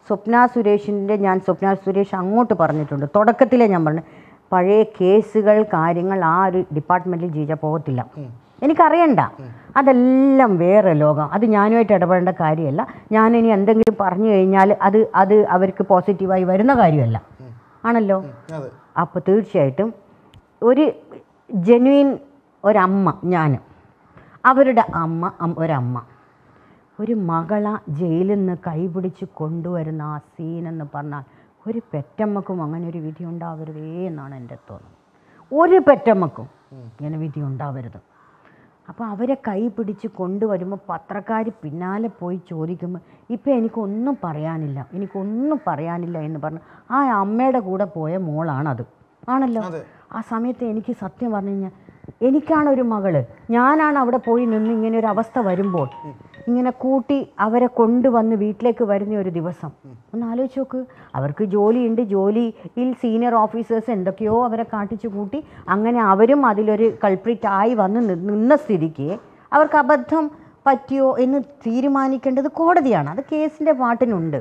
സ്വപ്ന സുരേഷിൻ്റെ ഞാൻ സ്വപ്ന സുരേഷ് അങ്ങോട്ട് പറഞ്ഞിട്ടുണ്ട് തുടക്കത്തിലേ ഞാൻ പറഞ്ഞു പഴയ കേസുകൾ കാര്യങ്ങൾ ആ ഒരു ഡിപ്പാർട്ട്മെൻറ്റിൽ ജീവിച്ചാൽ പോകത്തില്ല എനിക്കറിയണ്ട അതെല്ലാം വേറെ ലോകം അത് ഞാനുമായിട്ട് ഇടപെടേണ്ട കാര്യമല്ല ഞാനിനി എന്തെങ്കിലും പറഞ്ഞു കഴിഞ്ഞാൽ അത് അത് അവർക്ക് പോസിറ്റീവായി വരുന്ന കാര്യമല്ല ആണല്ലോ അതെ അപ്പോൾ തീർച്ചയായിട്ടും ഒരു ജെന്യൂൻ ഒരമ്മ ഞാൻ അവരുടെ അമ്മ അം- ഒരമ്മ ഒരു മകള ജയിലിൽ നിന്ന് കൈപിടിച്ച് കൊണ്ടുവരുന്ന ആ സീനെന്ന് പറഞ്ഞാൽ ഒരു പെറ്റമ്മക്കും അങ്ങനെ ഒരു വിധി ഉണ്ടാവരുതേ എന്നാണ് എൻ്റെ തോന്നുന്നത് ഒരു പെറ്റമ്മക്കും ഇങ്ങനെ വിധി ഉണ്ടാവരുത് അപ്പോൾ അവരെ കൈ പിടിച്ച് കൊണ്ടുവരുമ്പോൾ പത്രക്കാർ പിന്നാലെ പോയി ചോദിക്കുമ്പോൾ ഇപ്പം എനിക്കൊന്നും പറയാനില്ല എനിക്കൊന്നും പറയാനില്ല എന്ന് പറഞ്ഞ് ആ അമ്മയുടെ കൂടെ പോയ മോളാണത് ആണല്ലോ അതെ. ആ സമയത്ത് എനിക്ക് സത്യം പറഞ്ഞു കഴിഞ്ഞാൽ എനിക്കാണ് ഒരു മകള് ഞാനാണ് അവിടെ പോയി നിന്ന് ഇങ്ങനെ ഒരു അവസ്ഥ വരുമ്പോൾ ഇങ്ങനെ കൂട്ടി അവരെ കൊണ്ടുവന്ന് വീട്ടിലേക്ക് വരുന്ന ഒരു ദിവസം ഒന്ന് ആലോചിച്ച് നോക്ക് അവർക്ക് ജോലിയുണ്ട് ജോലിയിൽ സീനിയർ ഓഫീസേഴ്സ് എന്തൊക്കെയോ അവരെ കാട്ടിച്ചു കൂട്ടി അങ്ങനെ അവരും അതിലൊരു കൾപ്രിറ്റ് ആയി വന്ന് നി- നിന്ന സ്ഥിതിക്ക് അവർക്ക് അബദ്ധം പറ്റിയോ എന്ന് തീരുമാനിക്കേണ്ടത് കോടതിയാണ് അത് കേസിൻ്റെ പാട്ടിനുണ്ട്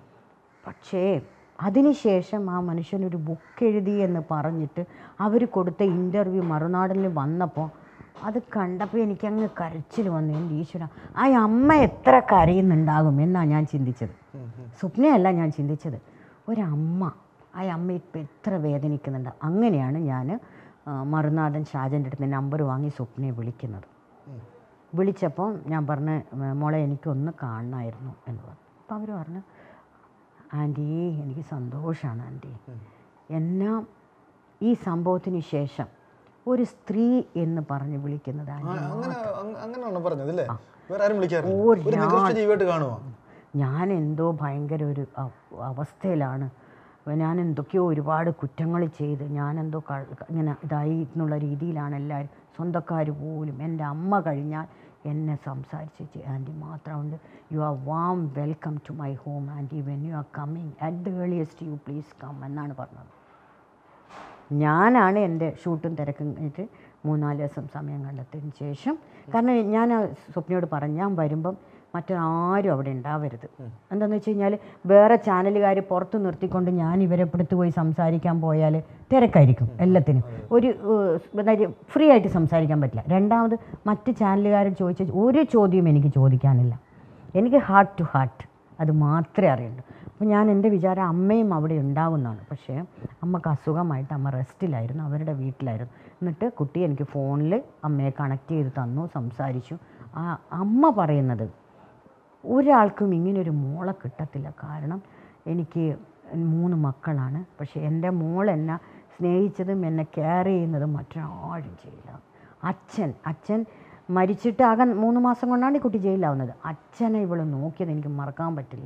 പക്ഷേ അതിനുശേഷം ആ മനുഷ്യനൊരു ബുക്ക് എഴുതി എന്ന് പറഞ്ഞിട്ട് അവർ കൊടുത്ത ഇൻ്റർവ്യൂ മറുനാടിൽ വന്നപ്പോൾ അത് കണ്ടപ്പോൾ എനിക്കങ്ങ് കരച്ചിൽ വന്നു എൻ്റെ ഈശ്വര ആ അമ്മ എത്ര കരയുന്നുണ്ടാകും എന്നാണ് ഞാൻ ചിന്തിച്ചത് സ്വപ്നയല്ല ഞാൻ ചിന്തിച്ചത് ഒരമ്മ ആ അമ്മ ഇപ്പം എത്ര വേദനിക്കുന്നുണ്ട് അങ്ങനെയാണ് ഞാൻ മറുനാടൻ ഷാജൻ്റെ അടുത്ത് നമ്പർ വാങ്ങി സ്വപ്നയെ വിളിക്കുന്നത് വിളിച്ചപ്പോൾ ഞാൻ പറഞ്ഞ മോളെ എനിക്കൊന്ന് കാണണമായിരുന്നു എന്ന് പറഞ്ഞു അപ്പോൾ അവർ പറഞ്ഞു ആൻറ്റി എനിക്ക് സന്തോഷമാണ് ആൻറ്റി എന്നാ ഈ സംഭവത്തിന് ശേഷം ഒരു സ്ത്രീ എന്ന് പറഞ്ഞ് വിളിക്കുന്നത് ആ, ആൻറ്റി അങ്ങനെ അങ്- അങ്ങനെയാണോ പറഞ്ഞത് അല്ലേ വേറെ ആരും വിളിക്കാറില്ല ഓ, ഒരു മികച്ച ജീവിയായിട്ട് കാണുമോ ഞാൻ എന്തോ ഭയങ്കര ഒരു അവ- അവസ്ഥയിലാണ് ഞാൻ എന്തൊക്കെയോ ഒരുപാട് കുറ്റങ്ങൾ ചെയ്ത് ഞാനെന്തോ ക- ക- ഇങ്ങനെ ഇതായി എന്നുള്ള രീതിയിലാണ് എല്ലാവരും സ്വന്തക്കാർ പോലും എൻ്റെ അമ്മ കഴിഞ്ഞാൽ എന്നെ സംസാരിച്ച് ആൻറ്റി മാത്രമുണ്ട് you are warm welcome to my home aunty when you are coming at the earliest you please come എന്നാണ് പറഞ്ഞത് ഞാനാണ് എൻ്റെ ഷൂട്ടും തിരക്കും കഴിഞ്ഞിട്ട് മൂന്നാല് ദിവസം സമയം കണ്ടെത്തിയതിന് ശേഷം കാരണം ഞാൻ ആ സ്വപ്നയോട് പറഞ്ഞു ഞാൻ വരുമ്പം മറ്റാരും അവിടെ ഉണ്ടാവരുത് എന്താണെന്ന് വെച്ച് കഴിഞ്ഞാൽ വേറെ ചാനലുകാർ പുറത്ത് നിർത്തിക്കൊണ്ട് ഞാൻ ഇവരെ ഇപ്പുറത്ത് പോയി സംസാരിക്കാൻ പോയാൽ തിരക്കായിരിക്കും എല്ലാത്തിനും ഒരു ഫ്രീ ആയിട്ട് സംസാരിക്കാൻ പറ്റില്ല രണ്ടാമത് മറ്റ് ചാനലുകാർ ചോദിച്ച ഒരു ചോദ്യവും എനിക്ക് ചോദിക്കാനില്ല എനിക്ക് ഹാർട്ട് ടു ഹാർട്ട് അത് മാത്രമേ അറിയുള്ളൂ അപ്പോൾ ഞാൻ എൻ്റെ വിചാരം അമ്മയും അവിടെ ഉണ്ടാവുന്നതാണ് പക്ഷേ അമ്മക്ക് അസുഖമായിട്ട് അമ്മ റെസ്റ്റിലായിരുന്നു അവരുടെ വീട്ടിലായിരുന്നു എന്നിട്ട് കുട്ടി എനിക്ക് ഫോണിൽ അമ്മയെ കണക്ട് ചെയ്ത് തന്നു സംസാരിച്ചു ആ അമ്മ പറയുന്നത് ഒരാൾക്കും ഇങ്ങനൊരു മോളെ കിട്ടത്തില്ല കാരണം എനിക്ക് മൂന്ന് മക്കളാണ് പക്ഷേ എൻ്റെ മോൾ എന്നെ സ്നേഹിച്ചതും എന്നെ കെയർ ചെയ്യുന്നതും മറ്റൊരാളും ചെയ്യില്ല അച്ഛൻ അച്ഛൻ മരിച്ചിട്ട് ആകെ മൂന്ന് മാസം കൊണ്ടാണ് ഈ കുട്ടി ജയിലാവുന്നത് അച്ഛനെ ഇവൾ നോക്കിയത് എനിക്ക് മറക്കാൻ പറ്റില്ല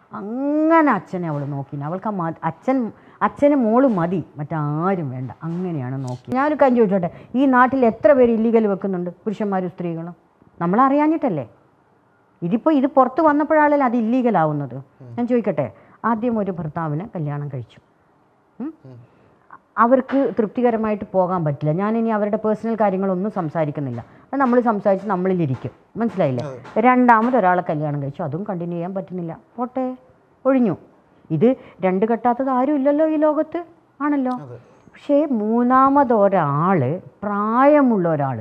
അങ്ങനെ അച്ഛനെ അവൾ നോക്കി അവൾക്ക് ആ മ- അച്ഛൻ അച്ഛന് മോള് മതി മറ്റാരും വേണ്ട അങ്ങനെയാണ് നോക്കി ഞാനൊരു കാര്യം ചോദിച്ചോട്ടെ ഈ നാട്ടിൽ എത്ര പേര് ഇല്ലീഗൽ വെക്കുന്നുണ്ട് പുരുഷന്മാരും സ്ത്രീകളും നമ്മളറിയാഞ്ഞിട്ടല്ലേ ഇതിപ്പോൾ ഇത് പുറത്ത് വന്നപ്പോഴാണല്ലോ അത് ഇല്ലീഗൽ ആവുന്നത് ഞാൻ ചോദിക്കട്ടെ ആദ്യം ഒരു ഭർത്താവിനെ കല്യാണം കഴിച്ചു ഉം? അവർക്ക് തൃപ്തികരമായിട്ട് പോകാൻ പറ്റില്ല ഞാനിനി അവരുടെ പേഴ്സണൽ കാര്യങ്ങളൊന്നും സംസാരിക്കുന്നില്ല അത് നമ്മൾ സംസാരിച്ച് നമ്മളിലിരിക്കും മനസ്സിലായില്ലേ രണ്ടാമത് ഒരാളെ കല്യാണം കഴിച്ചു അതും കണ്ടിന്യൂ ചെയ്യാൻ പറ്റുന്നില്ല പോട്ടെ ഒഴിഞ്ഞു ഇത് രണ്ട് കെട്ടാത്തത് ആരും ഇല്ലല്ലോ ഈ ലോകത്ത് ആണല്ലോ പക്ഷേ മൂന്നാമതൊരാൾ പ്രായമുള്ള ഒരാൾ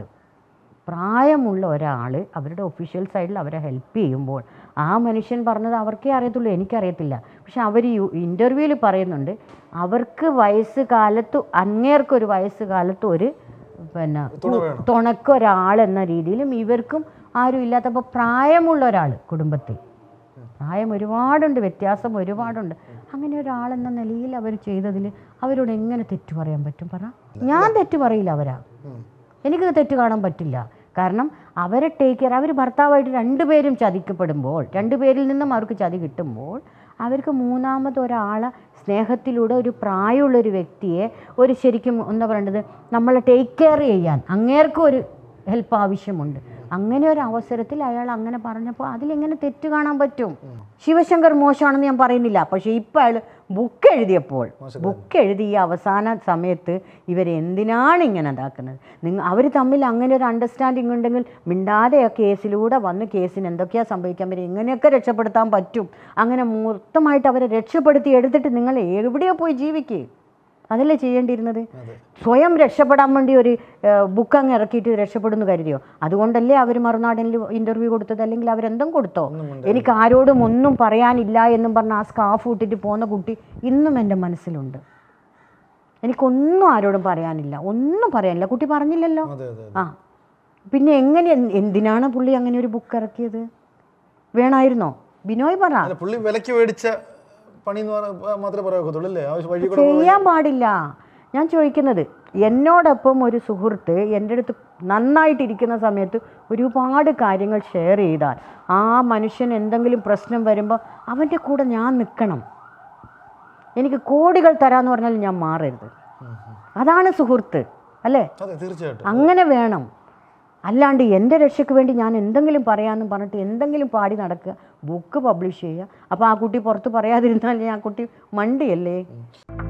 പ്രായമുള്ള ഒരാൾ അവരുടെ ഒഫീഷ്യൽ സൈഡിൽ അവരെ ഹെൽപ്പ് ചെയ്യുമ്പോൾ ആ മനുഷ്യൻ പറഞ്ഞത് അവർക്കേ അറിയത്തുള്ളൂ എനിക്കറിയത്തില്ല പക്ഷെ അവർ ഇൻ്റർവ്യൂവിൽ പറയുന്നുണ്ട് അവർക്ക് വയസ്സ് കാലത്ത് അങ്ങേർക്കൊരു വയസ്സ് കാലത്ത് ഒരു പിന്നെ തുണക്കൊരാളെന്ന രീതിയിലും ഇവർക്കും ആരും ഇല്ലാത്തപ്പോൾ പ്രായമുള്ള ഒരാൾ കുടുംബത്തിൽ പ്രായം ഒരുപാടുണ്ട് വ്യത്യാസം ഒരുപാടുണ്ട് അങ്ങനെ ഒരാളെന്ന നിലയിൽ അവർ ചെയ്തതിൽ അവരോട് എങ്ങനെ തെറ്റു പറയാൻ പറ്റും പറ ഞാൻ തെറ്റു പറയില്ല അവരാ എനിക്ക് തെറ്റ് കാണാൻ പറ്റില്ല കാരണം അവരെ ടേക്ക് കെയർ അവർ ഭർത്താവായിട്ട് രണ്ടുപേരും ചതിക്കപ്പെടുമ്പോൾ രണ്ടുപേരിൽ നിന്നും അവർക്ക് ചതി കിട്ടുമ്പോൾ അവർക്ക് മൂന്നാമത് ഒരാളെ സ്നേഹത്തിലൂടെ ഒരു പ്രായമുള്ളൊരു വ്യക്തിയെ ഒരു ശരിക്കും എന്താ പറയേണ്ടത് നമ്മളെ ടേക്ക് കെയർ ചെയ്യാൻ അങ്ങേർക്കും ഒരു ഹെൽപ്പ് ആവശ്യമുണ്ട് അങ്ങനെ ഒരു അവസരത്തിൽ അയാൾ അങ്ങനെ പറഞ്ഞപ്പോൾ അതിലെങ്ങനെ തെറ്റ് കാണാൻ പറ്റും ശിവശങ്കർ മോശമാണെന്ന് ഞാൻ പറയുന്നില്ല പക്ഷേ ഇപ്പം അയാൾ ബുക്ക് എഴുതിയപ്പോൾ ബുക്ക് എഴുതി ഈ അവസാന സമയത്ത് ഇവരെന്തിനാണ് ഇങ്ങനെ ഇതാക്കുന്നത് നിങ്ങൾ അവർ തമ്മിൽ അങ്ങനെ ഒരു അണ്ടർസ്റ്റാൻഡിങ് ഉണ്ടെങ്കിൽ മിണ്ടാതെ ആ കേസിലൂടെ വന്ന് കേസിന് എന്തൊക്കെയാണ് സംഭവിക്കാൻ പറ്റും എങ്ങനെയൊക്കെ രക്ഷപ്പെടുത്താൻ പറ്റും അങ്ങനെ മൊത്തമായിട്ട് അവരെ രക്ഷപ്പെടുത്തി എടുത്തിട്ട് നിങ്ങൾ എവിടെയോ പോയി ജീവിക്കുക അതല്ലേ ചെയ്യേണ്ടിയിരുന്നത് സ്വയം രക്ഷപ്പെടാൻ വേണ്ടി ഒരു ബുക്ക് അങ്ങ് ഇറക്കിയിട്ട് രക്ഷപ്പെടുന്നു കരുതിയോ അതുകൊണ്ടല്ലേ അവർ മറുനാടനിൽ ഇൻ്റർവ്യൂ കൊടുത്തത് അല്ലെങ്കിൽ അവരെന്തും കൊടുത്തോ എനിക്ക് ആരോടും ഒന്നും പറയാനില്ല എന്നും പറഞ്ഞ് ആ സ്കാഫ് ഇട്ടിട്ട് പോകുന്ന കുട്ടി ഇന്നും എൻ്റെ മനസ്സിലുണ്ട് എനിക്കൊന്നും ആരോടും പറയാനില്ല ഒന്നും പറയാനില്ല കുട്ടി പറഞ്ഞില്ലല്ലോ അതെ അതെ ആ പിന്നെ എങ്ങനെ എന്തിനാണ് പുള്ളി അങ്ങനെ ഒരു ബുക്ക് ഇറക്കിയത് വേണമായിരുന്നോ ബിനോയ് പറ അല്ല പുള്ളി വിലക്ക് മേടിച്ച പണി എന്ന് പറഞ്ഞ മാത്രമേ പറയാക്കത്തുള്ളൂ അല്ലേ ആവശ്യം വഴി കൂടെ ചെയ്യാൻ പാടില്ല ഞാൻ ചോദിക്കുന്നത് എന്നോടൊപ്പം ഒരു സുഹൃത്ത് എൻ്റെ അടുത്ത് നന്നായിട്ടിരിക്കുന്ന സമയത്ത് ഒരുപാട് കാര്യങ്ങൾ ഷെയർ ചെയ്താൽ ആ മനുഷ്യൻ എന്തെങ്കിലും പ്രശ്നം വരുമ്പോൾ അവൻ്റെ കൂടെ ഞാൻ നിൽക്കണം എനിക്ക് കോടികൾ തരാമെന്ന് പറഞ്ഞാൽ ഞാൻ മാറരുത് അതാണ് സുഹൃത്ത് അല്ലേ അതെ തീർച്ചയായിട്ടും അങ്ങനെ വേണം അല്ലാണ്ട് എൻ്റെ രക്ഷയ്ക്ക് വേണ്ടി ഞാൻ എന്തെങ്കിലും പറയാമെന്നും പറഞ്ഞിട്ട് എന്തെങ്കിലും പാടി നടക്കുക ബുക്ക് പബ്ലിഷ് ചെയ്യുക അപ്പോൾ ആ കുട്ടി പുറത്ത് പറയാതിരുന്നാൽ ആ കുട്ടി മണ്ടിയല്ലേ